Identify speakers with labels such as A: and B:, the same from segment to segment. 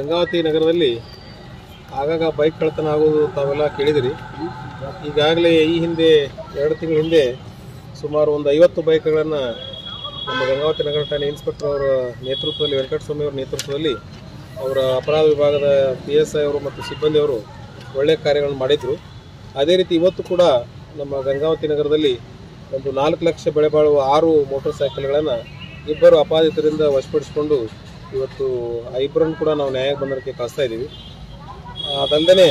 A: ಗಂಗಾವತಿ ನಗರದಲ್ಲಿ ಆಗಾಗ ಬೈಕ್ ಕಳ್ತನ ಆಗೋದು ತಾವೆಲ್ಲ ಕೇಳಿದಿರಿ ಈಗಾಗಲೇ ಈ ಹಿಂದೆ ಎರಡು ತಿಂಗಳ ಹಿಂದೆ ಸುಮಾರು ಒಂದು ಐವತ್ತು ಬೈಕ್ಗಳನ್ನು ನಮ್ಮ ಗಂಗಾವತಿ ನಗರ ಠಾಣೆ ಇನ್ಸ್ಪೆಕ್ಟರ್ ಅವರ ನೇತೃತ್ವದಲ್ಲಿ ವೆಂಕಟಸ್ವಾಮಿ ಅವರ ನೇತೃತ್ವದಲ್ಲಿ ಅವರ ಅಪರಾಧ ವಿಭಾಗದ ಪಿ ಎಸ್ ಐ ಅವರು ಮತ್ತು ಸಿಬ್ಬಂದಿಯವರು ಒಳ್ಳೆಯ ಕಾರ್ಯಗಳನ್ನು ಮಾಡಿದರು ಅದೇ ರೀತಿ ಇವತ್ತು ಕೂಡ ನಮ್ಮ ಗಂಗಾವತಿ ನಗರದಲ್ಲಿ ಒಂದು ನಾಲ್ಕು ಲಕ್ಷ ಬೆಳೆ ಬಾಳುವ ಆರು ಮೋಟರ್ ಸೈಕಲ್ಗಳನ್ನು ಇಬ್ಬರು ಅಪಾದಿತರಿಂದ ವಶಪಡಿಸಿಕೊಂಡು ಇವತ್ತು ಆ ಇಬ್ಬರನ್ನು ಕೂಡ ನಾವು ನ್ಯಾಯ ಬಂಧನಕ್ಕೆ ಕಳಿಸ್ತಾ ಇದ್ದೀವಿ ಅದಲ್ಲದೆ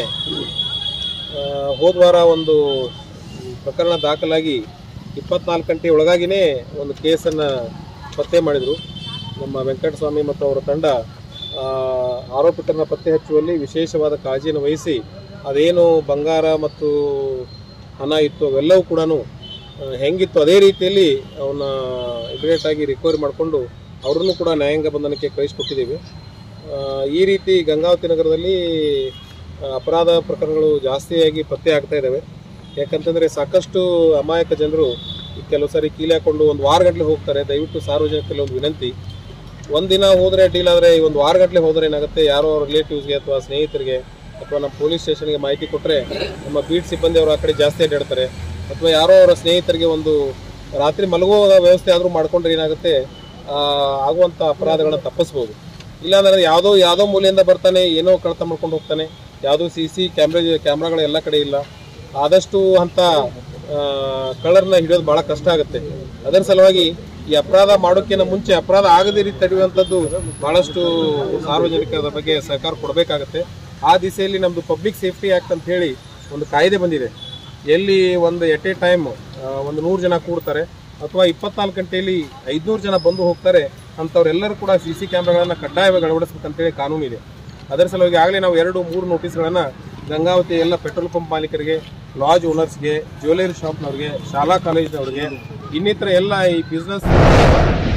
A: ಹೋದ ವಾರ ಒಂದು ಪ್ರಕರಣ ದಾಖಲಾಗಿ ಇಪ್ಪತ್ನಾಲ್ಕು ಗಂಟೆ ಒಳಗಾಗಿಯೇ ಒಂದು ಕೇಸನ್ನು ಪತ್ತೆ ಮಾಡಿದರು ನಮ್ಮ ವೆಂಕಟಸ್ವಾಮಿ ಮತ್ತು ಅವರ ತಂಡ ಆ, ಆರೋಪಿತರನ್ನ ಪತ್ತೆ ಹಚ್ಚುವಲ್ಲಿ ವಿಶೇಷವಾದ ಕಾಳಜಿಯನ್ನು ವಹಿಸಿ ಅದೇನು ಬಂಗಾರ ಮತ್ತು ಹಣ ಇತ್ತು ಅವೆಲ್ಲವೂ ಕೂಡ ಹೆಂಗಿತ್ತು ಅದೇ ರೀತಿಯಲ್ಲಿ ಅವನ್ನ ಇಮಿಡಿಯೇಟ್ ಆಗಿ ರಿಕವರಿ ಮಾಡಿಕೊಂಡು ಅವ್ರನ್ನೂ ಕೂಡ ನ್ಯಾಯಾಂಗ ಬಂಧನಕ್ಕೆ ಕಳಿಸ್ಕೊಟ್ಟಿದ್ದೀವಿ ಆ, ಈ ರೀತಿ ಗಂಗಾವತಿ ನಗರದಲ್ಲಿ ಆ, ಅಪರಾಧ ಪ್ರಕರಣಗಳು ಜಾಸ್ತಿಯಾಗಿ ಪತ್ತೆ ಆಗ್ತಾ ಇದ್ದಾವೆ ಯಾಕಂತಂದರೆ ಸಾಕಷ್ಟು ಅಮಾಯಕ ಜನರು ಈ ಕೆಲವು ಸಾರಿ ಕೀಲಿ ಹಾಕೊಂಡು ಒಂದು ವಾರಗಟ್ಟಲೆ ಹೋಗ್ತಾರೆ ದಯವಿಟ್ಟು ಸಾರ್ವಜನಿಕರಲ್ಲಿ ಒಂದು ವಿನಂತಿ ಒಂದಿನ ಹೋದರೆ ಡೀಲ್ ಆದರೆ ಈ ಒಂದು ವಾರಗಟ್ಟಲೆ ಹೋದರೆ ಏನಾಗುತ್ತೆ ಯಾರೋ ಅವ್ರ ರಿಲೇಟಿವ್ಸ್ಗೆ ಅಥವಾ ಸ್ನೇಹಿತರಿಗೆ ಅಥವಾ ನಮ್ಮ ಪೊಲೀಸ್ ಸ್ಟೇಷನ್ಗೆ ಮಾಹಿತಿ ಕೊಟ್ಟರೆ ನಮ್ಮ ಬೀಟ್ ಸಿಬ್ಬಂದಿ ಅವರು ಆ ಕಡೆ ಜಾಸ್ತಿ ಅಡ್ಡಾಡ್ತಾರೆ ಅಥವಾ ಯಾರೋ ಅವರ ಸ್ನೇಹಿತರಿಗೆ ಒಂದು ರಾತ್ರಿ ಮಲಗುವ ವ್ಯವಸ್ಥೆ ಆದರೂ ಮಾಡ್ಕೊಂಡ್ರೆ ಏನಾಗುತ್ತೆ ಆ, ಆಗುವಂಥ ಅಪರಾಧಗಳನ್ನ ತಪ್ಪಿಸ್ಬೋದು ಇಲ್ಲಾಂದ್ರೆ ಯಾವುದೋ ಯಾವುದೋ ಮೂಲೆಯಿಂದ ಬರ್ತಾನೆ ಏನೋ ಕಳ್ತ ಮಾಡ್ಕೊಂಡು ಹೋಗ್ತಾನೆ ಯಾವುದೋ ಸಿ ಸಿ ಕ್ಯಾಮ್ರಾ ಕ್ಯಾಮ್ರಾಗಳು ಎಲ್ಲ ಕಡೆ ಇಲ್ಲ ಆದಷ್ಟು ಅಂತ ಕಳ್ಳರನ್ನ ಹಿಡಿಯೋದು ಭಾಳ ಕಷ್ಟ ಆಗುತ್ತೆ ಅದರ ಸಲುವಾಗಿ ಈ ಅಪರಾಧ ಮಾಡೋಕ್ಕಿಂತ ಮುಂಚೆ ಅಪರಾಧ ಆಗದೇ ರೀತಿ ತಡೆಯುವಂಥದ್ದು ಬಹಳಷ್ಟು ಸಾರ್ವಜನಿಕರ ಬಗ್ಗೆ ಸಹಕಾರ ಕೊಡಬೇಕಾಗತ್ತೆ ಆ ದಿಸೆಯಲ್ಲಿ ನಮ್ಮದು ಪಬ್ಲಿಕ್ ಸೇಫ್ಟಿ ಆ್ಯಕ್ಟ್ ಅಂತ ಹೇಳಿ ಒಂದು ಕಾಯ್ದೆ ಬಂದಿದೆ ಎಲ್ಲಿ ಒಂದು ಎಟ್ ಎ ಟೈಮ್ ಒಂದು ನೂರು ಜನ ಕೂಡ್ತಾರೆ ಅಥವಾ ಇಪ್ಪತ್ನಾಲ್ಕು ಗಂಟೆಯಲ್ಲಿ ಐದುನೂರು ಜನ ಬಂದು ಹೋಗ್ತಾರೆ ಅಂಥವ್ರೆಲ್ಲರೂ ಕೂಡ ಸಿ ಸಿ ಕ್ಯಾಮ್ರಾಗಳನ್ನು ಕಡ್ಡಾಯವಾಗಿ ಅಳವಡಿಸ್ಬೇಕಂತೇಳಿ ಕಾನೂನು ಇದೆ ಅದರ ಸಲುವಾಗಿ ಆಗಲೇ ನಾವು ಎರಡು ಮೂರು ನೋಟಿಸ್ಗಳನ್ನು ಗಂಗಾವತಿ ಎಲ್ಲ ಪೆಟ್ರೋಲ್ ಪಂಪ್ ಮಾಲೀಕರಿಗೆ ಲಾಡ್ಜ್ ಓನರ್ಸ್ಗೆ ಜ್ಯುವೆಲರಿ ಶಾಪ್ನವ್ರಿಗೆ ಶಾಲಾ ಕಾಲೇಜಿನವ್ರಿಗೆ ಇನ್ನಿತರ ಎಲ್ಲ ಈ ಬಿಸ್ನೆಸ್